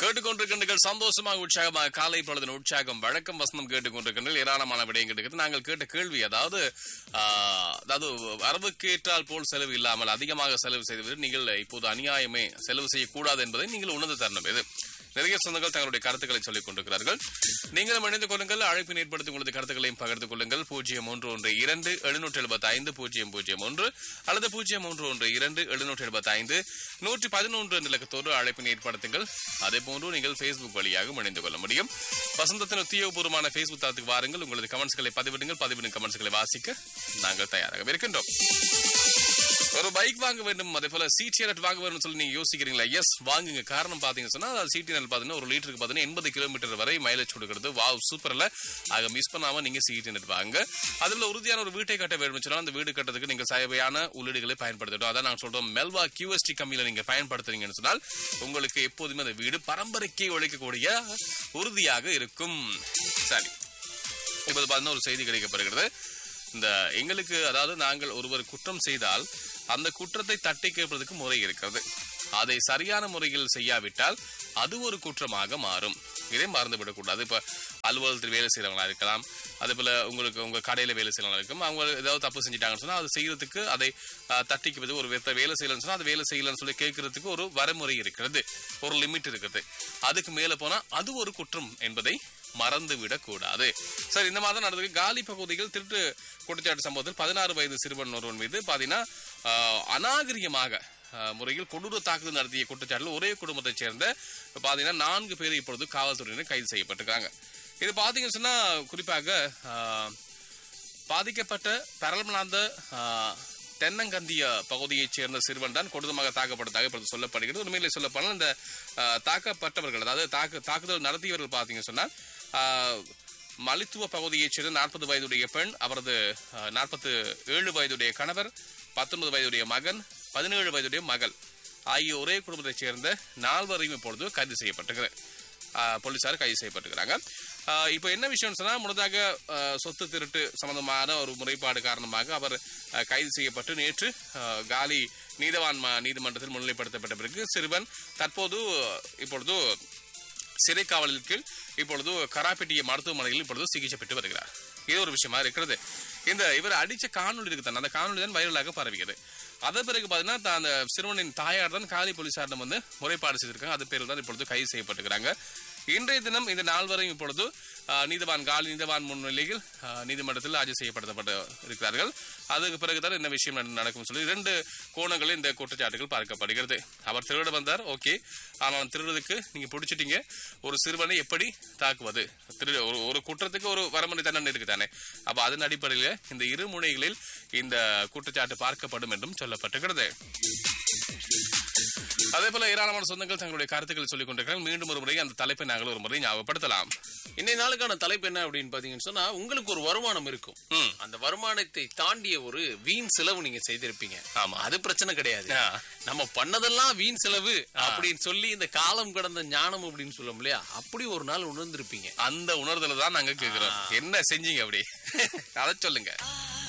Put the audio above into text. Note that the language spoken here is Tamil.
கேட்டுக்கொண்டிருக்கின்றீர்கள் சந்தோஷமாக உற்சாகமாக காலை பொழுதின் உற்சாகம் வழக்கம் வசனம் கேட்டுக்கொண்டிருக்கின்றீர்கள் ஏராளமான விடயம் கேட்டுக்கிறது நாங்கள் கேட்ட கேள்வி அதாவது ஆ, அதாவது வரவுக்கு ஏற்றால் போல் செலவு இல்லாமல் அதிகமாக செலவு செய்து நீங்கள் இப்போது அநியாயமே செலவு செய்யக்கூடாது என்பதை நீங்கள் உணர்ந்து தரணும் இது நிறைய சொந்தங்கள் தங்களுடைய கருத்துக்களை சொல்லிக் கொண்டிருக்கிறார்கள் நீங்களும் இணைந்து கொள்ளுங்கள் அழைப்பின் ஏற்படுத்தி உங்களது கருத்துக்களையும் பகிர்ந்து கொள்ளுங்கள் பூஜ்ஜியம் ஒன்று ஒன்று இரண்டு எழுநூற்றி எழுபத்தி ஐந்து பூஜ்ஜியம் பூஜ்ஜியம் ஒன்று அல்லது பூஜ்ஜியம் ஒன்று ஒன்று இரண்டு எழுநூற்றி எழுபத்தி ஐந்து நூற்றி பதினொன்று என்ற இலக்கத்தோடு அழைப்பினை ஏற்படுத்துங்கள் அதே போன்று நீங்கள் Facebook வழியாக இணைந்து கொள்ள முடியும் வசந்தத்தின் உத்தியோகபூர்வமான Facebook தளத்துக்கு வாருங்கள் உங்களது கமெண்ட்ஸ்களை பதிவிடுங்கள் பதிவிடும் கமெண்ட்ஸ்களை வாசிக்க நாங்கள் தயாராக இருக்கின்றோம் ஒரு பைக் வாங்க வேண்டும் அதே போல சிடிஎல் வாங்க வேண்டும் சொல்லி நீங்க யோசிக்கிறீங்களா எஸ் வாங்குங்க காரணம் பாத்தீங்கன்னு சொன்னா அது சிடிஎல் பாத்தீங்கன்னா ஒரு லிட்டருக்கு பாத்தீங்கன்னா எண்பது கிலோமீட்டர் வரை மைலேஜ் கொடுக்கிறது வாவ் சூப்பர்ல ஆக மிஸ் பண்ணாம நீங்க சிடிஎல் வாங்க அதுல உறுதியான ஒரு வீட்டை கட்ட வேண்டும் சொன்னா அந்த வீடு கட்டுறதுக்கு நீங்க சேவையான உள்ளீடுகளை பயன்படுத்தணும் அதான் நாங்க சொல்றோம் மெல்வா கியூஎஸ்டி கம்பெனில நீங்க பயன்படுத்துறீங்கன்னு சொன்னால் உங்களுக்கு எப்போதுமே அந்த வீடு பரம்பரைக்கு உழைக்கக்கூடிய உறுதியாக இருக்கும் சரி இப்போது பார்த்தீங்கன்னா ஒரு செய்தி கிடைக்கப்படுகிறது இந்த எங்களுக்கு அதாவது நாங்கள் ஒருவர் குற்றம் செய்தால் அந்த குற்றத்தை தட்டி கேட்பதற்கு முறை இருக்கிறது அதை சரியான முறையில் செய்யாவிட்டால் அது ஒரு குற்றமாக மாறும் இதை மறந்து விடக்கூடாது இப்ப அலுவலகத்தில் வேலை செய்யறவங்களா இருக்கலாம் அதே போல உங்களுக்கு உங்க கடையில வேலை செய்யறவங்களா இருக்கும் அவங்க ஏதாவது தப்பு செஞ்சுட்டாங்கன்னு சொன்னா அது செய்யறதுக்கு அதை அஹ், தட்டி கேட்பது ஒரு வேத்த வேலை செய்யலன்னு சொன்னா அது வேலை செய்யலன்னு சொல்லி கேட்கறதுக்கு ஒரு வரைமுறை இருக்கிறது ஒரு லிமிட் இருக்குது அதுக்கு மேல போனா அது ஒரு குற்றம் என்பதை மறந்து விடக்கூடாது சரி இந்த மாதிரி நடந்தது காலி பகுதியில் திருட்டு குற்றச்சாட்டு சம்பவத்தில் பதினாறு வயது சிறுவன் ஒருவன் மீது பாத்தீங்கன்னா ஆஹ், அநாகரிகமாக ஆஹ், முறையில் கொடூர தாக்குதல் நடத்திய குற்றச்சாட்டில் ஒரே குடும்பத்தைச் சேர்ந்த பாத்தீங்கன்னா நான்கு பேர் இப்பொழுது காவல்துறையினர் கைது செய்யப்பட்டிருக்காங்க இது பாத்தீங்கன்னு சொன்னா குறிப்பாக ஆஹ், பாதிக்கப்பட்ட பரல்மலாந்த ஆஹ், தென்னங்கந்திய பகுதியைச் சேர்ந்த சிறுவன் தான் கொடூரமாக தாக்கப்பட்டதாக இப்பொழுது சொல்லப்படுகிறது உண்மையிலே சொல்லப்போனால் இந்த ஆஹ், தாக்கப்பட்டவர்கள் அதாவது தாக்கு தாக்குதல் நடத்தியவர்கள் பார்த்தீங்க சொன்னால் ஆஹ், மலித்துவ பகுதியைச் சேர்ந்த நாற்பது வயதுடைய பெண் அவரது நாற்பத்து ஏழு வயதுடைய கணவர் பத்தொன்பது வயதுடைய மகன் பதினேழு வயதுடைய மகள் ஆகிய ஒரே குடும்பத்தைச் சேர்ந்த நால்வரையும் இப்பொழுது கைது செய்யப்பட்டிருக்கிறது ஆஹ் போலீசார் கைது செய்யப்பட்டிருக்கிறாங்க ஆஹ் இப்போ என்ன விஷயம்னு சொன்னா முன்னதாக ஆஹ் சொத்து திருட்டு சம்பந்தமான ஒரு முறைப்பாடு காரணமாக அவர் ஆஹ் கைது செய்யப்பட்டு நேற்று ஆஹ் காலி நீதவான் ம- நீதிமன்றத்தில் முன்னிலைப்படுத்தப்பட்ட பிறகு சிறுவன் தற்போது இப்பொழுது சிறை காவலின் கீழ் இப்பொழுது கராப்பேட்டிய மருத்துவமனையில் இப்பொழுது சிகிச்சை பெற்று வருகிறார் இது ஒரு விஷயமா இருக்கிறது இந்த இவர் அடிச்ச காணொளி இருக்கு தான் அந்த காணொளி தான் வைரலாக பரவியது அதன் பிறகு பார்த்தீங்கன்னா தான் அந்த சிறுவனின் தாயார் தான் காலி போலீசாரிடம் வந்து முறைப்பாடு செய்திருக்காங்க அது பேரில் தான் இப்பொழுது கைது செய்யப்பட்டிருக்கிறாங்க இன்றைய தினம் இந்த நால்வரையும் இப்பொழுது ஆஹ், நீதவான் காலி நீதவான் முன்னிலையில் ஆஹ், நீதிமன்றத்தில் ஆஜர் செய்யப்படுத்தப்பட்டு இருக்கிறார்கள் அதுக்கு பிறகுதான் இந்த விஷயம் நட- நடக்கும் சொல்லி இரண்டு கோணங்களில் இந்த குற்றச்சாட்டுகள் பார்க்கப்படுகிறது அவர் திருட வந்தார் ஓகே ஆனால் திருடுறதுக்கு நீங்க பிடிச்சிட்டீங்க ஒரு சிறுவனை எப்படி தாக்குவது திரு ஒரு ஒரு குற்றத்துக்கு ஒரு வரமுறை தண்டனை இருக்கு தானே அப்ப அதன் அடிப்படையில் இந்த இரு முனைகளில் இந்த குற்றச்சாட்டு பார்க்கப்படும் என்றும் சொல்லப்பட்டிருக்கிறது அதே போல ஏராளமான சொந்தங்கள் தங்களுடைய கருத்துக்களை சொல்லிக் கொண்டிருக்கிறார்கள் மீண்டும் ஒரு முறை அந்த தலைப்பை நாங்கள் ஒரு முறை ஞாபகப்படுத்தலாம் இன்னைய நாளுக்கான தலைப்பு என்ன அப்படின்னு பாத்தீங்கன்னு சொன்னா உங்களுக்கு ஒரு வருமானம் இருக்கும் ம். அந்த வருமானத்தை தாண்டிய ஒரு வீண் செலவு நீங்க செய்திருப்பீங்க ஆமா. அது பிரச்சனை கிடையாது ஆ. நம்ம பண்ணதெல்லாம் வீண் செலவு அப்படின்னு சொல்லி இந்த காலம் கடந்த ஞானம் அப்படின்னு சொல்லும் இல்லையா அப்படி ஒரு நாள் உணர்ந்திருப்பீங்க அந்த உணர்தல தான் நாங்க கேக்குறோம் என்ன செஞ்சீங்க அப்படி அதை சொல்லுங்க